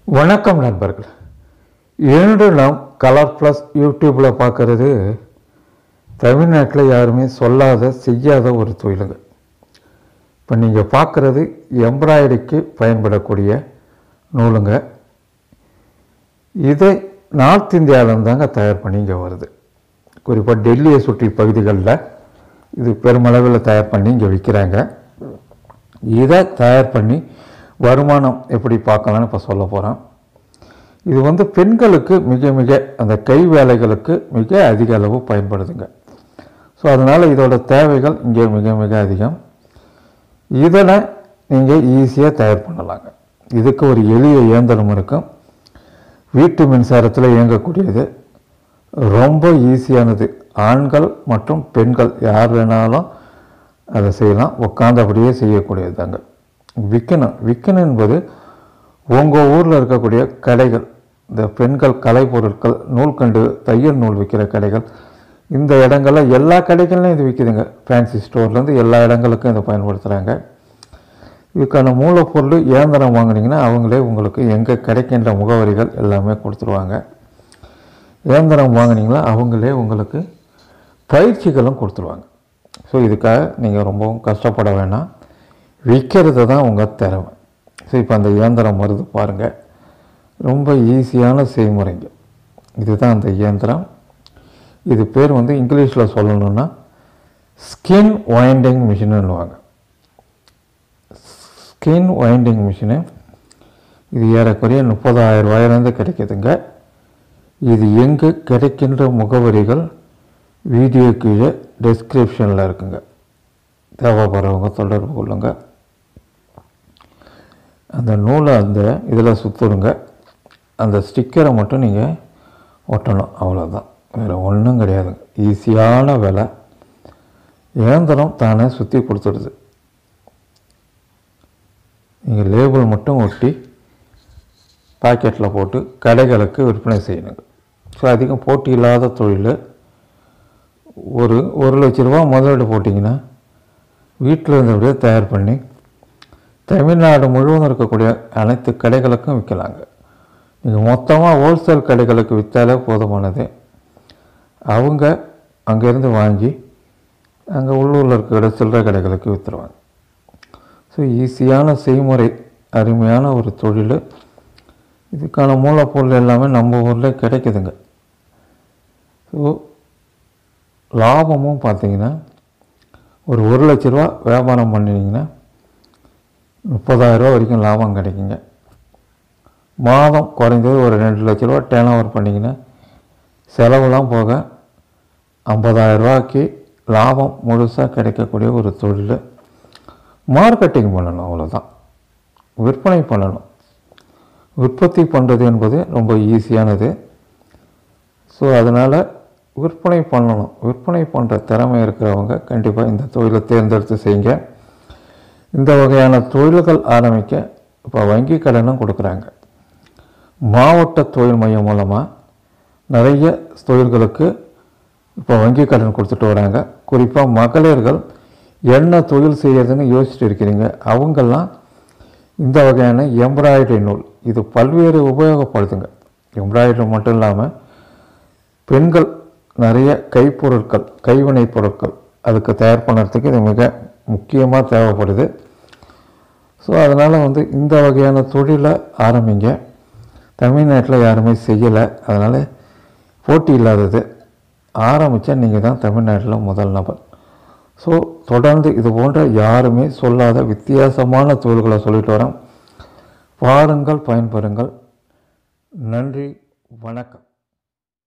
வணக்கம் நண்பர்கள் இன்று நாம் கலர் ப்ளஸ் யூடியூப்பில் பார்க்குறது தமிழ்நாட்டில் யாருமே சொல்லாத செய்யாத ஒரு தொழிலுங்க இப்போ நீங்கள் பார்க்குறது எம்ப்ராய்டரிக்கு பயன்படக்கூடிய நூலுங்க இதை நார்த் இந்தியாவிலேருந்து தாங்க தயார் பண்ணி இங்கே வருது குறிப்பாக டெல்லியை சுற்றி பகுதிகளில் இது பெருமளவில் தயார் பண்ணி இங்கே விற்கிறாங்க இதை தயார் பண்ணி வருமானம் எப்படி பார்க்கலாம்னு இப்போ சொல்ல போகிறேன் இது வந்து பெண்களுக்கு மிக மிக அந்த கை வேலைகளுக்கு மிக அதிக அளவு பயன்படுதுங்க ஸோ அதனால் இதோட தேவைகள் இங்கே மிக மிக அதிகம் இதனை நீங்கள் ஈஸியாக தயார் பண்ணலாங்க இதுக்கு ஒரு எளிய இயந்திரம் இருக்கும் வீட்டு மின்சாரத்தில் இயங்கக்கூடியது ரொம்ப ஈஸியானது ஆண்கள் மற்றும் பெண்கள் யார் வேணாலும் அதை செய்யலாம் உட்காந்தபடியே செய்யக்கூடியது தாங்க விற்கணும் விற்கணும் என்பது உங்கள் ஊரில் இருக்கக்கூடிய கடைகள் இந்த பெண்கள் கலை பொருட்கள் நூல்கண்டு தையல் நூல் விற்கிற கடைகள் இந்த இடங்கள்ல எல்லா கடைகள்லையும் இது விற்கிதுங்க ஃபேன்சி ஸ்டோர்லேருந்து எல்லா இடங்களுக்கும் இதை பயன்படுத்துகிறாங்க இதுக்கான மூலப்பொருள் இயந்திரம் வாங்குனீங்கன்னா அவங்களே உங்களுக்கு எங்கே கிடைக்கின்ற முகவரிகள் எல்லாமே கொடுத்துருவாங்க இயந்திரம் வாங்குனீங்களா அவங்களே உங்களுக்கு பயிற்சிகளும் கொடுத்துருவாங்க ஸோ இதுக்காக நீங்கள் ரொம்பவும் கஷ்டப்பட வேணாம் விற்கிறது தான் உங்கள் திறமை ஸோ இப்போ அந்த இயந்திரம் வருது பாருங்கள் ரொம்ப ஈஸியான செய்முறைங்க இதுதான் அந்த இயந்திரம் இது பேர் வந்து இங்கிலீஷில் சொல்லணும்னா ஸ்கின் வைண்டிங் மிஷினுன்னுவாங்க ஸ்கின் வைண்டிங் மிஷினு இது ஏறக்குறைய முப்பதாயிரம் ரூபாயிலேருந்து கிடைக்குதுங்க இது எங்கே கிடைக்கின்ற முகவரிகள் வீடியோ கீழே டெஸ்கிரிப்ஷனில் இருக்குங்க தேவைப்படுறவங்க தொடர்பு கொள்ளுங்க அந்த நூலை அந்த இதில் சுற்றுடுங்க அந்த ஸ்டிக்கரை மட்டும் நீங்கள் ஒட்டணும் அவ்வளோதான் வேறு ஒன்றும் கிடையாதுங்க ஈஸியான வேலை இயந்திரம் தானே சுற்றி கொடுத்துடுது நீங்கள் லேபிள் மட்டும் ஒட்டி பாக்கெட்டில் போட்டு கடைகளுக்கு விற்பனை செய்யணுங்க ஸோ அதிகம் போட்டி இல்லாத தொழில் ஒரு ஒரு லட்ச ரூபா முதலீடு போட்டிங்கன்னா வீட்டில் இருந்தபடியே தயார் பண்ணி தமிழ்நாடு முழுவதும் இருக்கக்கூடிய அனைத்து கடைகளுக்கும் விற்கலாங்க நீங்கள் மொத்தமாக ஹோல்சேல் கடைகளுக்கு விற்றாலே போதுமானது அவங்க அங்கேருந்து வாங்கி அங்கே உள்ளூரில் இருக்கிற சில்லறை கடைகளுக்கு விற்றுருவாங்க ஸோ ஈஸியான செய்முறை அருமையான ஒரு தொழில் இதுக்கான மூலப்பொருள் எல்லாமே நம்ம ஊரில் கிடைக்குதுங்க ஸோ லாபமும் பார்த்தீங்கன்னா ஒரு ஒரு லட்ச ரூபா வியாபாரம் பண்ணினீங்கன்னா முப்பதாயிரரூவா வரைக்கும் லாபம் கிடைக்குங்க மாதம் குறைஞ்சது ஒரு ரெண்டு லட்ச ரூபா டேர்ன் ஓவர் பண்ணிங்கன்னா செலவுலாம் போக ஐம்பதாயிரரூவாய்க்கு லாபம் முழுசாக கிடைக்கக்கூடிய ஒரு தொழில் மார்க்கெட்டிங் பண்ணணும் அவ்வளோதான் விற்பனை பண்ணணும் உற்பத்தி பண்ணுறது என்பது ரொம்ப ஈஸியானது ஸோ அதனால் விற்பனை பண்ணணும் விற்பனை பண்ணுற திறமை இருக்கிறவங்க கண்டிப்பாக இந்த தொழிலை தேர்ந்தெடுத்து செய்யுங்க இந்த வகையான தொழில்கள் ஆரம்பிக்க இப்போ வங்கி கடனும் கொடுக்குறாங்க மாவட்ட தொழில் மையம் மூலமாக நிறைய தொழில்களுக்கு இப்போ வங்கி கடன் கொடுத்துட்டு வராங்க குறிப்பாக மகளிர்கள் என்ன தொழில் செய்யறதுன்னு யோசிச்சுட்டு இருக்கிறீங்க அவங்கெல்லாம் இந்த வகையான எம்ப்ராய்டரி நூல் இது பல்வேறு உபயோகப்படுதுங்க எம்ப்ராய்டரி மட்டும் இல்லாமல் பெண்கள் நிறைய கைப்பொருட்கள் கைவினைப் பொருட்கள் அதுக்கு தயார் பண்ணுறதுக்கு இது மிக முக்கியமாக தேவைப்படுது ஸோ அதனால் வந்து இந்த வகையான தொழிலை ஆரம்பிங்க தமிழ்நாட்டில் யாருமே செய்யலை அதனால் போட்டி இல்லாதது ஆரம்பித்தா நீங்கள் தான் தமிழ்நாட்டில் முதல் நபர் ஸோ தொடர்ந்து இது போன்ற யாருமே சொல்லாத வித்தியாசமான தொழில்களை சொல்லிட்டு வரேன் பாருங்கள் பயன்பெறுங்கள் நன்றி வணக்கம்